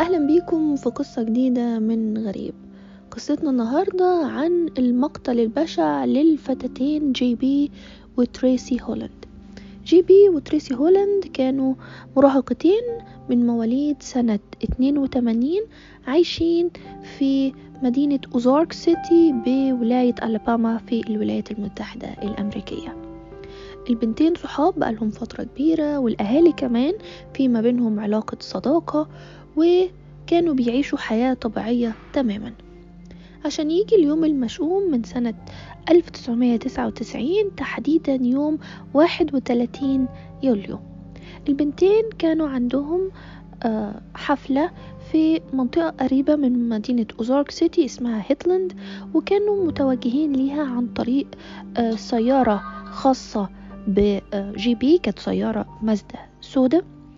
أهلا بيكم في قصة جديدة من غريب قصتنا النهاردة عن المقتل البشع للفتاتين جي بي وتريسي هولاند جي بي وتريسي هولاند كانوا مراهقتين من مواليد سنة 82 عايشين في مدينة أوزارك سيتي بولاية ألاباما في الولايات المتحدة الأمريكية البنتين صحاب بقالهم فترة كبيرة والأهالي كمان في ما بينهم علاقة صداقة وكانوا بيعيشوا حياة طبيعية تماما عشان يجي اليوم المشؤوم من سنة 1999 تحديدا يوم 31 يوليو البنتين كانوا عندهم آه، حفلة في منطقة قريبة من مدينة أوزارك سيتي اسمها هيتلاند وكانوا متوجهين ليها عن طريق آه، سيارة خاصة بجي بي كانت سيارة مازدا سودا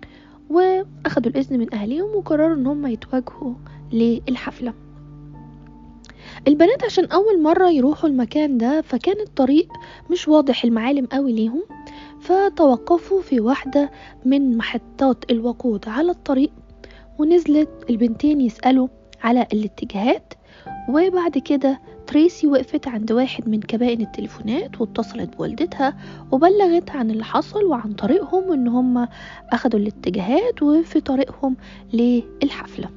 واخدوا الاذن من اهليهم وقرروا ان هم يتواجهوا للحفلة البنات عشان اول مرة يروحوا المكان ده فكان الطريق مش واضح المعالم قوي ليهم فتوقفوا في واحدة من محطات الوقود على الطريق ونزلت البنتين يسألوا على الاتجاهات وبعد كده تريسي وقفت عند واحد من كبائن التليفونات واتصلت بوالدتها وبلغت عن اللي حصل وعن طريقهم ان هم اخدوا الاتجاهات وفي طريقهم للحفلة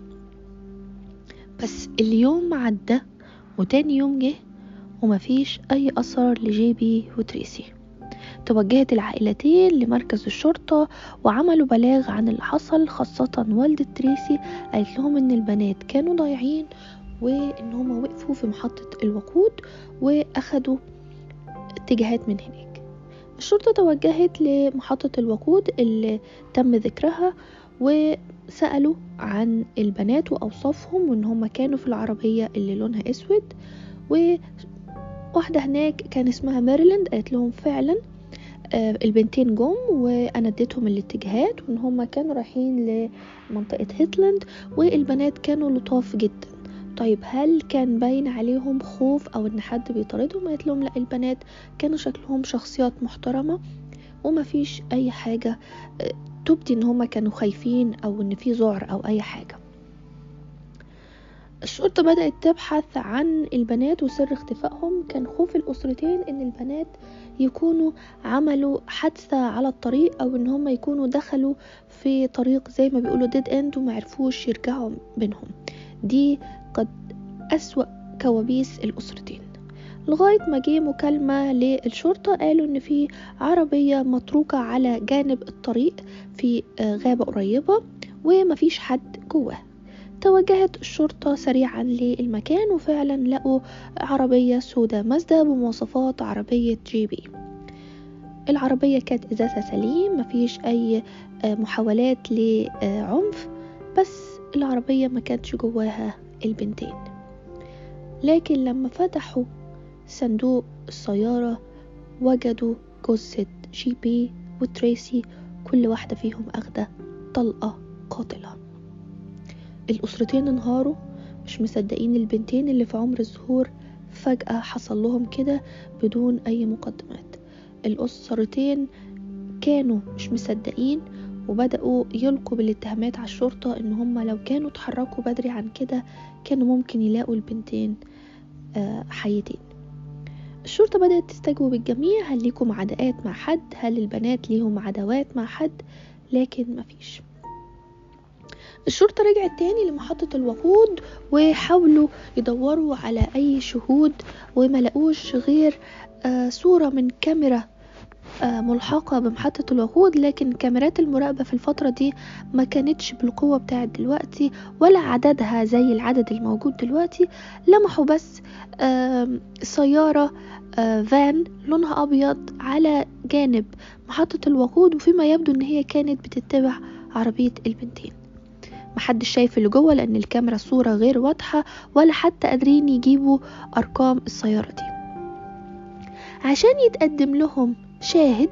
بس اليوم عدى وتاني يوم جه ومفيش اي اثر لجيبي وتريسي توجهت العائلتين لمركز الشرطة وعملوا بلاغ عن اللي حصل خاصة والدة تريسي قالت لهم ان البنات كانوا ضايعين وان هما وقفوا في محطة الوقود واخدوا اتجاهات من هناك الشرطة توجهت لمحطة الوقود اللي تم ذكرها وسألوا عن البنات وأوصافهم وإن هما كانوا في العربية اللي لونها أسود وواحدة هناك كان اسمها ميريلاند قالت لهم فعلا آه، البنتين جم وانا اديتهم الاتجاهات وان هما كانوا رايحين لمنطقة هيتلاند والبنات كانوا لطاف جدا طيب هل كان باين عليهم خوف او ان حد بيطاردهم قالت لهم لا البنات كانوا شكلهم شخصيات محترمة وما فيش اي حاجة آه، تبدي ان هما كانوا خايفين او ان في ذعر او اي حاجة الشرطة بدأت تبحث عن البنات وسر اختفائهم كان خوف الأسرتين إن البنات يكونوا عملوا حادثة على الطريق أو إن هم يكونوا دخلوا في طريق زي ما بيقولوا ديد اند ومعرفوش يرجعوا بينهم دي قد أسوأ كوابيس الأسرتين لغاية ما جه مكالمة للشرطة قالوا إن في عربية متروكة على جانب الطريق في آه، غابة قريبة ومفيش حد جواه توجهت الشرطة سريعا للمكان وفعلا لقوا عربية سودا مازدا بمواصفات عربية جي بي العربية كانت إزازة سليم مفيش أي آه، محاولات لعنف بس العربية ما كانتش جواها البنتين لكن لما فتحوا صندوق السيارة وجدوا جثة جي بي وتريسي كل واحدة فيهم أخدة طلقة قاتلة الأسرتين انهاروا مش مصدقين البنتين اللي في عمر الظهور فجأة حصل لهم كده بدون أي مقدمات الأسرتين كانوا مش مصدقين وبدأوا يلقوا بالاتهامات على الشرطة إن هم لو كانوا اتحركوا بدري عن كده كانوا ممكن يلاقوا البنتين آه، حيتين الشرطة بدأت تستجوب الجميع هل ليكم عداءات مع حد هل البنات ليهم عداوات مع حد لكن مفيش الشرطة رجعت تاني لمحطة الوقود وحاولوا يدوروا على أي شهود وما لقوش غير آه، صورة من كاميرا آه، ملحقة بمحطة الوقود لكن كاميرات المراقبة في الفترة دي ما كانتش بالقوة بتاعت دلوقتي ولا عددها زي العدد الموجود دلوقتي لمحوا بس آم، سيارة آه، فان لونها أبيض على جانب محطة الوقود وفيما يبدو إن هي كانت بتتبع عربية البنتين محدش شايف اللي جوه لأن الكاميرا الصورة غير واضحة ولا حتى قادرين يجيبوا أرقام السيارة دي عشان يتقدم لهم شاهد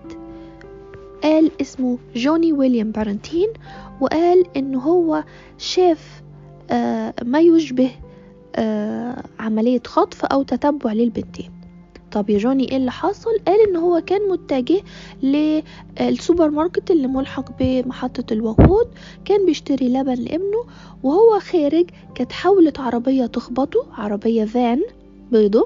قال اسمه جوني ويليام بارنتين وقال ان هو شاف آه، ما يشبه آه، عملية خطف او تتبع للبنتين طب يا جوني ايه اللي حصل قال ان هو كان متجه للسوبر ماركت اللي ملحق بمحطة الوقود كان بيشتري لبن لابنه وهو خارج كانت حاولت عربية تخبطه عربية فان بيضة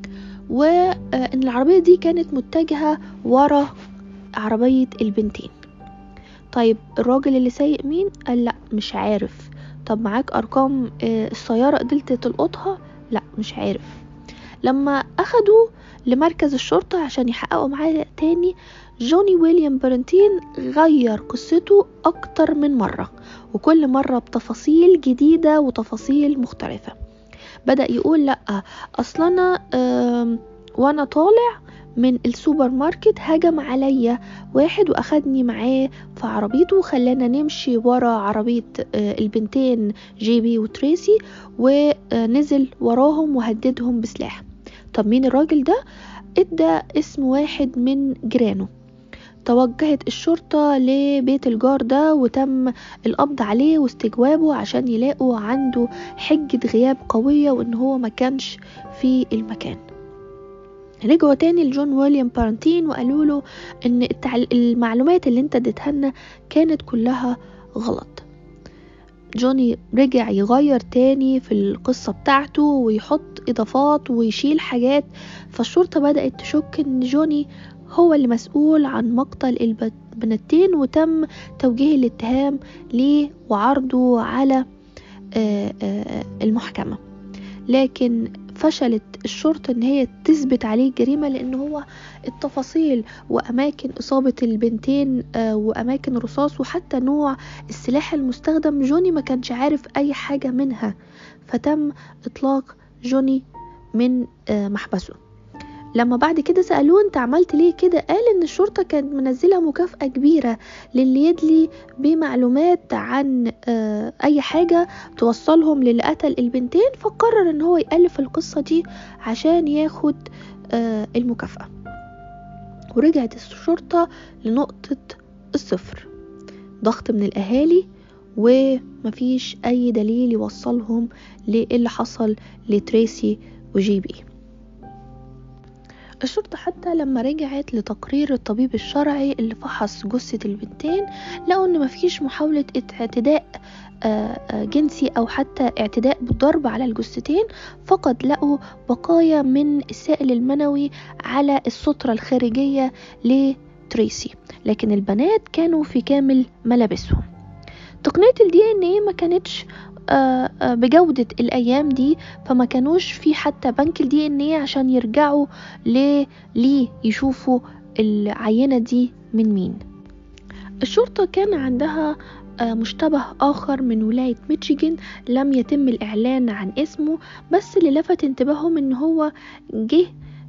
وان العربية دي كانت متجهة ورا عربية البنتين طيب الراجل اللي سايق مين قال لا مش عارف طب معاك ارقام السيارة قدرت تلقطها لا مش عارف لما اخدوا لمركز الشرطة عشان يحققوا معاه تاني جوني ويليام برنتين غير قصته أكتر من مرة وكل مرة بتفاصيل جديدة وتفاصيل مختلفة بدأ يقول لأ أصلا أنا وأنا طالع من السوبر ماركت هجم عليا واحد واخدني معاه في عربيته وخلانا نمشي ورا عربية البنتين جيبي وتريسي ونزل وراهم وهددهم بسلاح طب مين الراجل ده ادى اسم واحد من جيرانه توجهت الشرطة لبيت الجار ده وتم القبض عليه واستجوابه عشان يلاقوا عنده حجة غياب قوية وان هو ما كانش في المكان رجعوا تاني لجون ويليام بارنتين وقالوا له ان المعلومات اللي انت اديتها لنا كانت كلها غلط جوني رجع يغير تاني في القصة بتاعته ويحط إضافات ويشيل حاجات فالشرطة بدأت تشك إن جوني هو اللي مسؤول عن مقتل البنتين وتم توجيه الاتهام ليه وعرضه على المحكمة لكن فشلت الشرطة ان هي تثبت عليه الجريمة لان هو التفاصيل واماكن اصابة البنتين واماكن رصاص وحتى نوع السلاح المستخدم جوني ما كانش عارف اي حاجة منها فتم اطلاق جوني من محبسه لما بعد كده سألوه انت عملت ليه كده قال ان الشرطة كانت منزلة مكافأة كبيرة للي يدلي بمعلومات عن اي حاجة توصلهم للي قتل البنتين فقرر ان هو يألف القصة دي عشان ياخد المكافأة ورجعت الشرطة لنقطة الصفر ضغط من الاهالي ومفيش اي دليل يوصلهم للي حصل لتريسي وجيبي الشرطة حتى لما رجعت لتقرير الطبيب الشرعي اللي فحص جثة البنتين لقوا ان مفيش محاولة اعتداء جنسي او حتى اعتداء بالضرب على الجثتين فقط لقوا بقايا من السائل المنوي على السترة الخارجية لتريسي لكن البنات كانوا في كامل ملابسهم تقنية الدي ان ايه ما كانتش بجودة الأيام دي فما كانوش في حتى بنك الدي ان ايه عشان يرجعوا ليه يشوفوا العينة دي من مين الشرطة كان عندها مشتبه آخر من ولاية ميشيغان لم يتم الإعلان عن اسمه بس اللي لفت انتباههم إن هو جه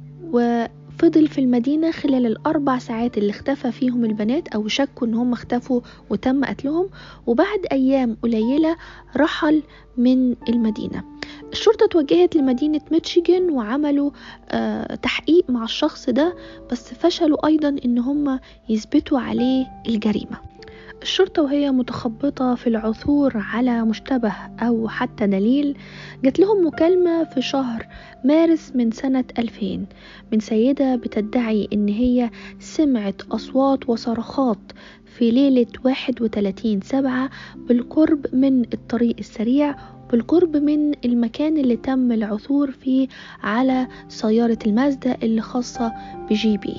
وفضل في المدينة خلال الأربع ساعات اللي اختفى فيهم البنات أو شكوا إن هم اختفوا وتم قتلهم وبعد أيام قليلة رحل من المدينة الشرطة توجهت لمدينة ميشيغان وعملوا آه تحقيق مع الشخص ده بس فشلوا أيضا إن هم يثبتوا عليه الجريمة الشرطة وهي متخبطة في العثور على مشتبه أو حتى دليل جات لهم مكالمة في شهر مارس من سنة 2000 من سيدة بتدعي إن هي سمعت أصوات وصرخات في ليلة 31 سبعة بالقرب من الطريق السريع بالقرب من المكان اللي تم العثور فيه على سيارة المازدا اللي خاصة بجي بي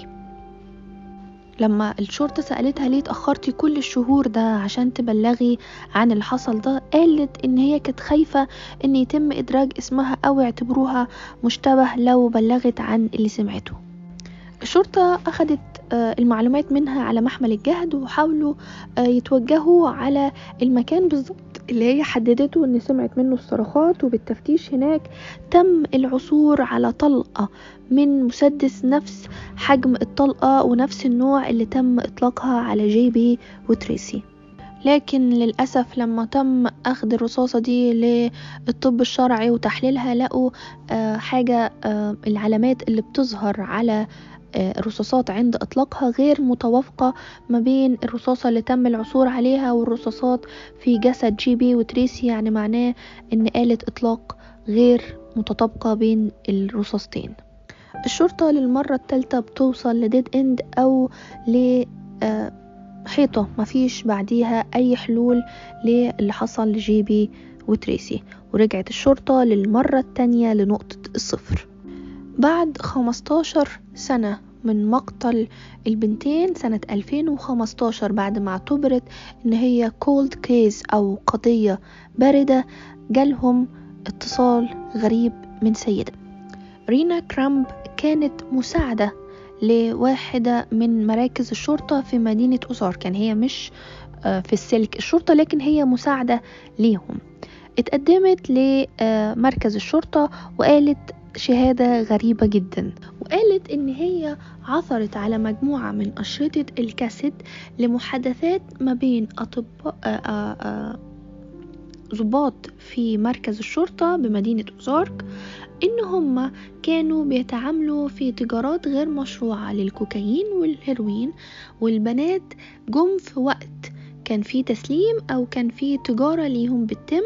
لما الشرطة سألتها ليه اتأخرتي كل الشهور ده عشان تبلغي عن اللي حصل ده قالت ان هي كانت خايفة ان يتم ادراج اسمها او يعتبروها مشتبه لو بلغت عن اللي سمعته الشرطة أخدت المعلومات منها على محمل الجهد وحاولوا يتوجهوا على المكان بالظبط اللي هي حددته ان سمعت منه الصرخات وبالتفتيش هناك تم العثور على طلقة من مسدس نفس حجم الطلقة ونفس النوع اللي تم اطلاقها على جيبي وتريسي لكن للأسف لما تم أخذ الرصاصة دي للطب الشرعي وتحليلها لقوا حاجة العلامات اللي بتظهر على الرصاصات عند إطلاقها غير متوافقة ما بين الرصاصة اللي تم العثور عليها والرصاصات في جسد جي بي وتريسي يعني معناه إن آلة إطلاق غير متطابقة بين الرصاصتين الشرطة للمرة الثالثة بتوصل لديد اند او ل آه، حيطة مفيش بعديها اي حلول للي حصل لجيبي وتريسي ورجعت الشرطة للمرة التانية لنقطة الصفر بعد 15 سنة من مقتل البنتين سنة 2015 بعد ما اعتبرت ان هي كولد كيس او قضية باردة جالهم اتصال غريب من سيدة رينا كرامب كانت مساعدة لواحدة من مراكز الشرطة في مدينة أوزار كان هي مش آه، في السلك الشرطة لكن هي مساعدة ليهم اتقدمت لمركز الشرطة وقالت شهادة غريبة جدا وقالت ان هي عثرت على مجموعة من أشرطة الكاسيت لمحادثات ما بين أطباء آه، آه، ضباط في مركز الشرطة بمدينة أوزارك إن هما كانوا بيتعاملوا في تجارات غير مشروعة للكوكايين والهيروين والبنات جم في وقت كان في تسليم أو كان في تجارة ليهم بتتم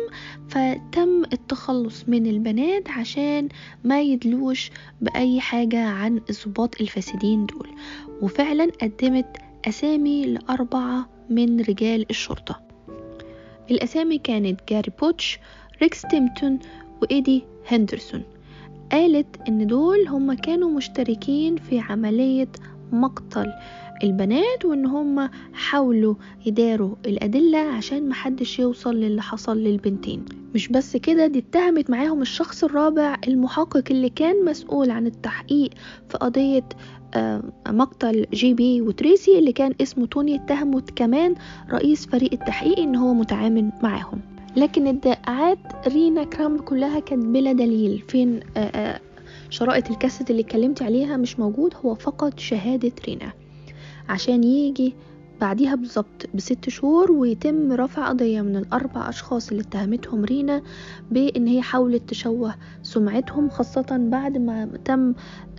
فتم التخلص من البنات عشان ما يدلوش بأي حاجة عن الضباط الفاسدين دول وفعلا قدمت أسامي لأربعة من رجال الشرطة الأسامي كانت جاري بوتش ريكس تيمتون وإيدي هندرسون قالت إن دول هما كانوا مشتركين في عملية مقتل البنات وإن هما حاولوا يداروا الأدلة عشان محدش يوصل للي حصل للبنتين مش بس كده دي اتهمت معاهم الشخص الرابع المحقق اللي كان مسؤول عن التحقيق في قضية آه، مقتل جي بي وتريسي اللي كان اسمه توني اتهمه كمان رئيس فريق التحقيق ان هو متعامل معاهم لكن ادعاءات رينا كرامب كلها كانت بلا دليل فين آه، آه، شرائط الكاسيت اللي اتكلمت عليها مش موجود هو فقط شهادة رينا عشان يجي بعديها بالظبط بست شهور ويتم رفع قضية من الأربع أشخاص اللي اتهمتهم رينا بإن هي حاولت تشوه سمعتهم خاصة بعد ما تم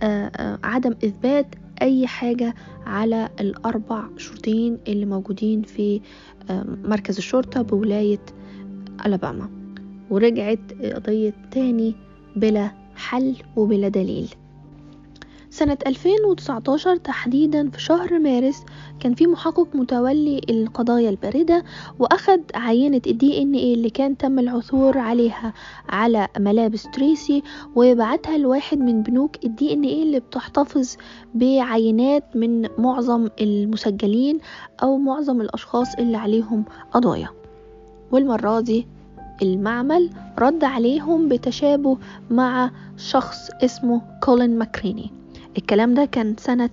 عدم إثبات أي حاجة على الأربع شرطيين اللي موجودين في مركز الشرطة بولاية ألاباما ورجعت قضية تاني بلا حل وبلا دليل سنة 2019 تحديدا في شهر مارس كان في محقق متولي القضايا الباردة وأخد عينة الدي ان ايه اللي كان تم العثور عليها على ملابس تريسي وبعتها لواحد من بنوك الدي ان ايه اللي بتحتفظ بعينات من معظم المسجلين أو معظم الأشخاص اللي عليهم قضايا والمرة دي المعمل رد عليهم بتشابه مع شخص اسمه كولين ماكريني الكلام ده كان سنة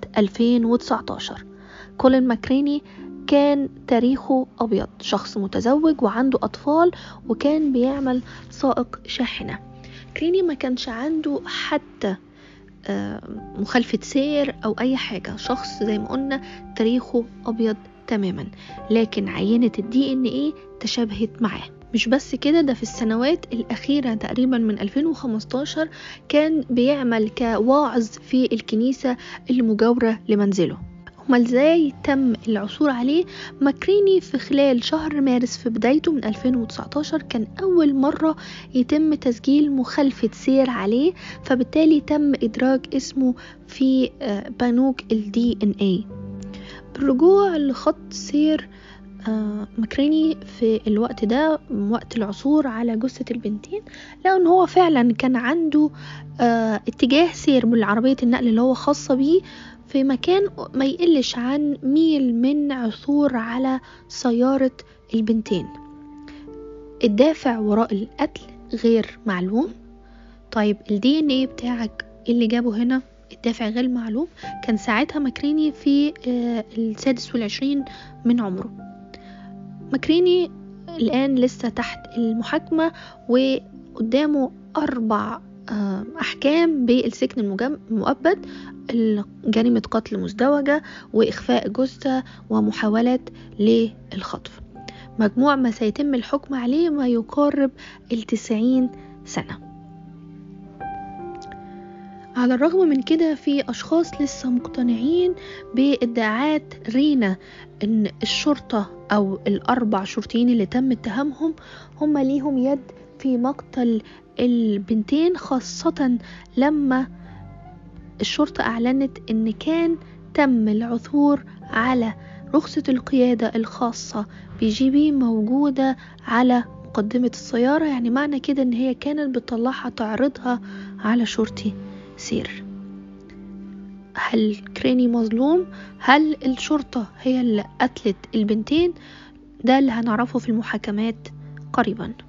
2019 كولين ماكريني كان تاريخه أبيض شخص متزوج وعنده أطفال وكان بيعمل سائق شاحنة كريني ما كانش عنده حتى آه، مخالفة سير أو أي حاجة شخص زي ما قلنا تاريخه أبيض تماما لكن عينة الدي ان ايه تشابهت معاه مش بس كده ده في السنوات الأخيرة تقريبا من 2015 كان بيعمل كواعظ في الكنيسة المجاورة لمنزله امال ازاي تم العثور عليه ماكريني في خلال شهر مارس في بدايته من 2019 كان اول مرة يتم تسجيل مخالفة سير عليه فبالتالي تم ادراج اسمه في آه، بنوك الدي ان اي بالرجوع لخط سير آه، مكريني في الوقت ده وقت العثور على جثة البنتين لقوا ان هو فعلا كان عنده اه اتجاه سير من عربية النقل اللي هو خاصة بيه في مكان ما يقلش عن ميل من عثور على سيارة البنتين الدافع وراء القتل غير معلوم طيب الدي ان ايه بتاعك اللي جابه هنا الدافع غير معلوم كان ساعتها مكريني في آه، السادس والعشرين من عمره مكريني الآن لسه تحت المحاكمة وقدامه أربع آه، أحكام بالسجن المؤبد جريمة قتل مزدوجة وإخفاء جثة ومحاولة للخطف مجموع ما سيتم الحكم عليه ما يقارب التسعين سنة على الرغم من كده في أشخاص لسه مقتنعين بادعاءات رينا إن الشرطة أو الأربع شرطيين اللي تم اتهامهم هم ليهم يد في مقتل البنتين خاصة لما الشرطة أعلنت إن كان تم العثور على رخصة القيادة الخاصة بجي بي موجودة على مقدمة السيارة يعني معنى كده إن هي كانت بتطلعها تعرضها على شرطي سير هل كريني مظلوم هل الشرطة هي اللي قتلت البنتين ده اللي هنعرفه في المحاكمات قريبا